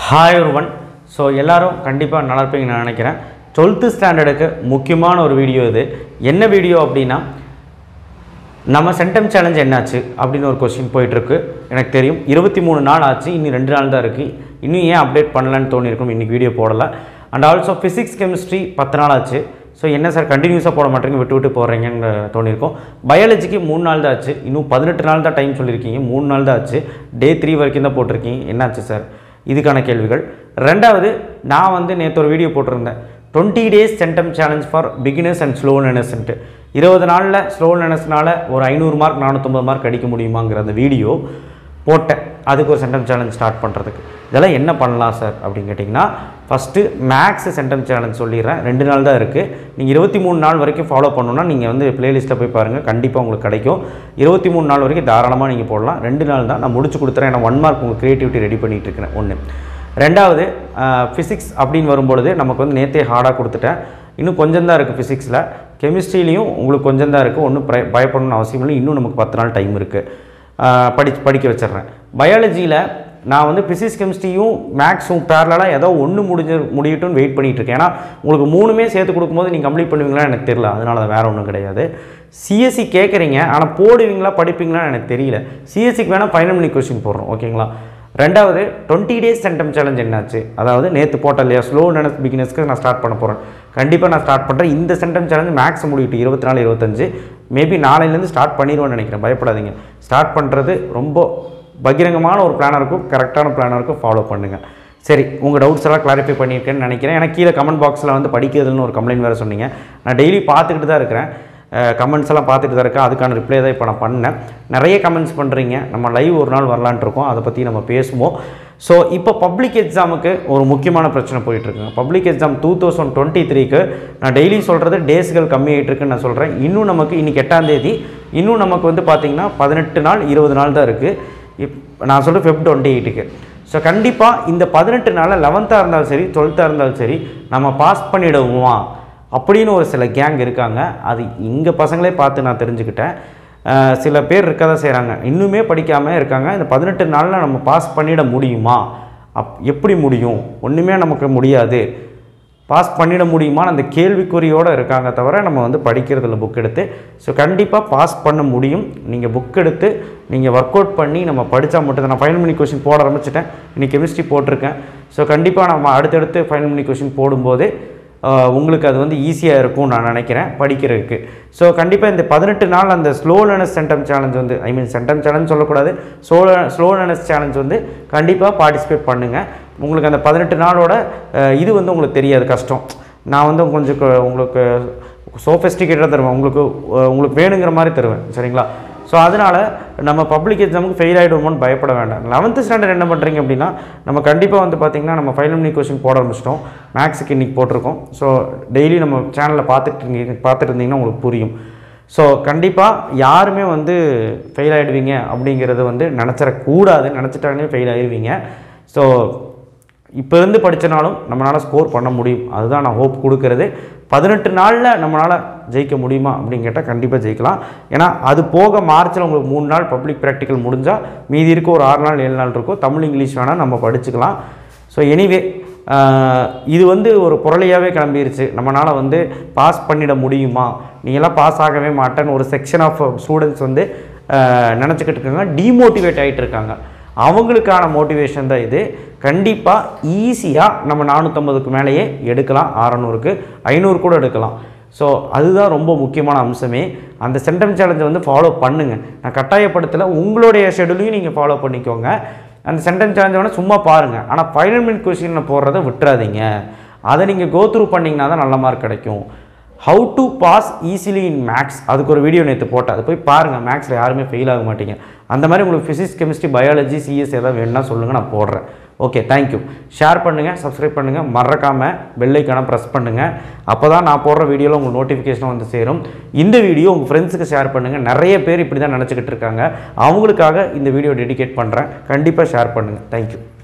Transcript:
hi ஒருவன் so எல்லாரும் கண்டிப்பாக நல்லா இருப்பீங்கன்னு நான் நினைக்கிறேன் டுவெல்த்து ஸ்டாண்டர்டுக்கு முக்கியமான ஒரு வீடியோ இது என்ன வீடியோ அப்படின்னா நம்ம சென்டம் சேலஞ்ச் என்னாச்சு அப்படின்னு ஒரு கொஸ்டின் போயிட்டுருக்கு எனக்கு தெரியும் இருபத்தி மூணு நாள் ஆச்சு இன்னும் ரெண்டு நாள் தான் இருக்குது இன்னும் ஏன் அப்டேட் பண்ணலன்னு தோணியிருக்கும் இன்றைக்கி வீடியோ போடலை அண்ட் ஆல்சோ ஃபிசிக்ஸ் கெமிஸ்ட்ரி பத்து நாள் ஆச்சு ஸோ என்ன சார் கண்டினியூஸாக போட மாட்டேங்க விட்டு விட்டு போடுறீங்கன்னு தோணியிருக்கும் பயாலஜிக்கு மூணு நாள் தான் ஆச்சு இன்னும் பதினெட்டு நாள் தான் டைம் சொல்லியிருக்கீங்க மூணு நாள் தான் ஆச்சு டே த்ரீ வரைக்கும் தான் போட்டிருக்கீங்க என்னாச்சு சார் இதுக்கான கேள்விகள் ரெண்டாவது நான் வந்து நேற்று ஒரு வீடியோ போட்டிருந்தேன் twenty days centum challenge for beginners and slow லேர்னர்ஸ்ன்ட்டு இருபது நாளில் ஸ்லோ லேர்னர்ஸ்னால ஒரு ஐநூறு மார்க் நானூற்றம்பது மார்க் அடிக்க முடியுமாங்கிற அந்த வீடியோ போட்டேன் அதுக்கு ஒரு சென்டம் சேலஞ்ச் ஸ்டார்ட் பண்ணுறதுக்கு இதெல்லாம் என்ன பண்ணலாம் சார் அப்படின்னு கேட்டிங்கன்னா ஃபஸ்ட்டு மேக்ஸ் சென்டம் சேலஞ்ச் சொல்லிடுறேன் ரெண்டு நாள் தான் இருக்குது நீங்கள் இருபத்தி மூணு நாள் வரைக்கும் ஃபாலோ பண்ணணும்னா நீங்கள் வந்து பிளேலிஸ்ட்டை போய் பாருங்கள் கண்டிப்பாக உங்களுக்கு கிடைக்கும் இருபத்தி மூணு நாள் வரைக்கும் தாராளமாக நீங்கள் போடலாம் ரெண்டு நாள் தான் நான் முடிச்சு கொடுத்துறேன் ஏன்னா ஒன் மார்க் உங்களுக்கு க்ரியேட்டிவிட்டி ரெடி பண்ணிகிட்டு இருக்கிறேன் ஒன்று ரெண்டாவது ஃபிசிக்ஸ் அப்படின்னு வரும்பொழுது நமக்கு வந்து நேற்றே ஹார்டாக கொடுத்துட்டேன் இன்னும் கொஞ்சம் தான் இருக்குது ஃபிசிக்ஸில் கெமிஸ்ட்ரிலையும் உங்களுக்கு கொஞ்சம் தான் இருக்குது ஒன்றும் பய பயப்படணும்னு அவசியம் இல்லை இன்னும் நமக்கு பத்து நாள் டைம் இருக்குது படி படிக்க வச்சிடுறேன் பயாலஜியில் நான் வந்து ஃபிசிக்ஸ் கெமிஸ்ட்ரியும் மேக்ஸும் பேரலாக ஏதோ ஒன்று முடிஞ்சு முடியட்டும்னு வெயிட் பண்ணிகிட்டு இருக்கேன் ஏன்னா உங்களுக்கு மூணுமே சேர்த்து கொடுக்கும்போது நீங்கள் கம்ப்ளீட் பண்ணுவீங்களா எனக்கு தெரியல அதனால தான் வேறு ஒன்றும் கிடையாது சிஎஸ்சி கேட்குறீங்க ஆனால் போடுவீங்களா படிப்பீங்களான்னு எனக்கு தெரியல சிஎஸ்சிக்கு வேணால் ஃபைனல் மணி கொஸ்டின் போடுறோம் ஓகேங்களா ரெண்டாவது டுவெண்ட்டி டேஸ் சென்டம் சேலஞ்ச் என்னாச்சு அதாவது நேற்று போட்ட இல்லையா ஸ்லோ நெனஸ் பிகினர்ஸ்க்கு நான் ஸ்டார்ட் பண்ண போகிறேன் கண்டிப்பாக நான் ஸ்டார்ட் பண்ணுறேன் இந்த சென்டம் சேலஞ்ச் மேக்ஸ் முடிவிட்டு இருபத்தி நாலு இருபத்தஞ்சு மேபி நாளையிலேருந்து ஸ்டார்ட் பண்ணிடுவோன்னு நினைக்கிறேன் பயப்படாதீங்க ஸ்டார்ட் பண்ணுறது ரொம்ப பகிரங்கமான ஒரு பிளானாக இருக்கும் கரெக்டான பிளானாக இருக்கும் ஃபாலோ பண்ணுங்கள் சரி உங்கள் டவுட்ஸ் எல்லாம் கிளாரிஃபை பண்ணியிருக்கேன்னு நினைக்கிறேன் எனக்கு கீழே கமெண்ட் பாக்ஸில் வந்து படிக்கிறதுன்னு ஒரு கம்ப்ளைண்ட் வேறு சொன்னீங்க நான் டெய்லி பார்த்துக்கிட்டு தான் இருக்கிறேன் கமெண்ட்ஸ் எல்லாம் பார்த்துட்டு தான் இருக்கேன் அதுக்கான ரிப்ளை தான் இப்போ நான் பண்ணேன் நிறைய கமெண்ட்ஸ் பண்ணுறீங்க நம்ம லைவ் ஒரு நாள் வரலான்ட்டு இருக்கோம் அதை பற்றி நம்ம பேசுவோம் ஸோ இப்போ பப்ளிக் எக்ஸாமுக்கு ஒரு முக்கியமான பிரச்சனை போயிட்டுருக்குங்க public exam two thousand twenty த்ரீக்கு நான் டெய்லி சொல்கிறது டேஸ்கள் கம்மியாகிட்டு இருக்குன்னு நான் சொல்கிறேன் இன்னும் நமக்கு இன்றைக்கி எட்டாம் தேதி இன்னும் நமக்கு வந்து பார்த்திங்கன்னா பதினெட்டு நாள் இருபது நாள் தான் இருக்குது இப் நான் சொல்கிறேன் ஃபெப் டுவெண்ட்டி எயிட்டுக்கு ஸோ கண்டிப்பாக இந்த பதினெட்டு நாளில் லெவன்த்தாக இருந்தாலும் சரி டுவெல்த்தாக இருந்தாலும் சரி நம்ம பாஸ் பண்ணிடுவோமா அப்படின்னு ஒரு சில கேங் இருக்காங்க அது இங்கே பசங்களே பார்த்து நான் தெரிஞ்சுக்கிட்டேன் அஹ் சில பேர் இருக்க தான் செய்கிறாங்க இன்னுமே படிக்காமல் இருக்காங்க இந்த பதினெட்டு நாளில் நம்ம பாஸ் பண்ணிட முடியுமா அப் எப்படி முடியும் ஒன்றுமே நமக்கு முடியாது பாஸ் பண்ணிட முடியுமான்னு அந்த கேள்விக்குறியோடு இருக்காங்க தவிர நம்ம வந்து படிக்கிறதில்ல புக் எடுத்து ஸோ கண்டிப்பாக பாஸ் பண்ண முடியும் நீங்கள் புக் எடுத்து நீங்கள் ஒர்க் அவுட் பண்ணி நம்ம படித்தா மட்டும் நான் ஃபைனல் மணி கொஷின் போட ஆரம்பிச்சிட்டேன் இன்னைக்கு கெமிஸ்ட்ரி போட்டிருக்கேன் ஸோ கண்டிப்பாக நம்ம அடுத்தடுத்து ஃபைனல் மணி கொஷின் போடும்போது ஆஹ், உங்களுக்கு அது வந்து ஈஸியாக இருக்கும் நான் நினைக்கிறேன் படிக்கிறதுக்கு ஸோ கண்டிப்பாக இந்த பதினெட்டு நாள் அந்த ஸ்லோ லேர்னஸ் சென்டம் சேலஞ்ச் வந்து ஐ மீன் சென்டம் சேலஞ்ச் சொல்லக்கூடாது ஸ்லோ ஸ்லோ லேர்னஸ் சேலஞ்ச் வந்து கண்டிப்பாக பார்ட்டிசிபேட் பண்ணுங்கள் உங்களுக்கு அந்த பதினெட்டு நாளோட அஹ், இது வந்து உங்களுக்கு தெரியாது கஷ்டம் நான் வந்து கொஞ்சம் க- உங்களுக்கு சோஃபெஸ்டிகேட்டாக தருவேன் உங்களுக்கு அஹ், உங்களுக்கு வேணுங்கிற மாதிரி தருவேன் சரிங்களா ஸோ அதனால் நம்ம பப்ளிக் எக்ஸாமுக்கு ஃபெயில் ஆகிடுவோமோன்னு பயப்பட வேண்டாம் லெவன்த்து ஸ்டாண்டர்ட் என்ன பண்ணுறீங்க அப்படின்னா நம்ம கண்டிப்பாக வந்து பார்த்திங்கன்னா நம்ம ஃபைனல் மணி கொஸ்டின் போட ஆரம்பிச்சிட்டோம் மேக்ஸுக்கு இன்றைக்கி போட்டிருக்கோம் ஸோ டெய்லி நம்ம சேனலில் பார்த்துட்டு இருந்தீங்க பார்த்துட்டு இருந்தீங்கன்னா உங்களுக்கு புரியும் ஸோ கண்டிப்பாக யாருமே வந்து ஃபெயில் ஆகிடுவீங்க அப்படிங்கிறது வந்து நினச்சிடக்கூடாது நினச்சிட்டாங்கன்னா ஃபெயில் ஆகிடுவீங்க ஸோ இப்போ இருந்து படித்தனாலும் நம்மளால் ஸ்கோர் பண்ண முடியும் அதுதான் நான் ஹோப் கொடுக்கறது பதினெட்டு நாளில் நம்மளால் ஜெயிக்க முடியுமா அப்படின்னு கேட்டால் கண்டிப்பாக ஜெயிக்கலாம் ஏன்னா அது போக மார்ச்சில் உங்களுக்கு மூணு நாள் பப்ளிக் ப்ராக்டிக்கல் முடிஞ்சால் மீதி இருக்க ஒரு ஆறு நாள் ஏழு நாள் இருக்கும் தமிழ் இங்கிலீஷ் வேணால் நம்ம படிச்சுக்கலாம் ஸோ எனிவே இது வந்து ஒரு புரளியாகவே கிளம்பிருச்சு நம்மளால் வந்து பாஸ் பண்ணிட முடியுமா நீங்களாம் பாஸ் ஆகவே மாட்டேன்னு ஒரு செக்ஷன் ஆஃப் ஸ்டூடெண்ட்ஸ் வந்து நினச்சிக்கிட்டு இருக்காங்க டீமோட்டிவேட் ஆகிட்டு இருக்காங்க அவங்களுக்கான மோட்டிவேஷன் தான் இது கண்டிப்பாக ஈஸியாக நம்ம நானூற்றம்பதுக்கு மேலேயே எடுக்கலாம் அறநூறுக்கு ஐநூறு கூட எடுக்கலாம் ஸோ அதுதான் ரொம்ப முக்கியமான அம்சமே அந்த சென்டம் சேலஞ்சை வந்து ஃபாலோ பண்ணுங்கள் நான் கட்டாயப்படுத்தலை உங்களுடைய ஷெடியூலையும் நீங்கள் ஃபாலோ பண்ணிக்கோங்க அந்த சென்டம் சேலஞ்சை வேணால் சும்மா பாருங்கள் ஆனால் ஃபைனல் மினிட் கொஸ்டின் போடுறத விட்டுறாதீங்க அதை நீங்கள் கோ த்ரூ பண்ணிங்கன்னா தான் நல்ல மார்க் கிடைக்கும் how to pass easily in maths அதுக்கு ஒரு வீடியோ நேற்று போட்டேன் அதை போய் பாருங்கள் மேக்ஸில் யாருமே ஃபெயில் ஆக மாட்டீங்க அந்த மாதிரி உங்களுக்கு ஃபிசிக்ஸ் கெமிஸ்ட்ரி பயாலஜி சிஎஸ் ஏதாவது வேணும்னா சொல்லுங்கள் நான் போடுறேன் ஓகே தேங்க்யூ ஷேர் பண்ணுங்கள் சப்ஸ்கிரைப் பண்ணுங்கள் மறக்காமல் பெல்லைக்கான ப்ரெஸ் பண்ணுங்கள் அப்போ தான் நான் போடுற வீடியோவில் உங்களுக்கு நோட்டிஃபிகேஷன் வந்து சேரும் இந்த வீடியோ உங்கள் ஃப்ரெண்ட்ஸுக்கு ஷேர் பண்ணுங்கள் நிறைய பேர் இப்படி தான் நினச்சிக்கிட்டு இருக்காங்க அவங்களுக்காக இந்த வீடியோ டெடிகேட் பண்ணுறேன் கண்டிப்பாக ஷேர் பண்ணுங்கள் தேங்க்யூ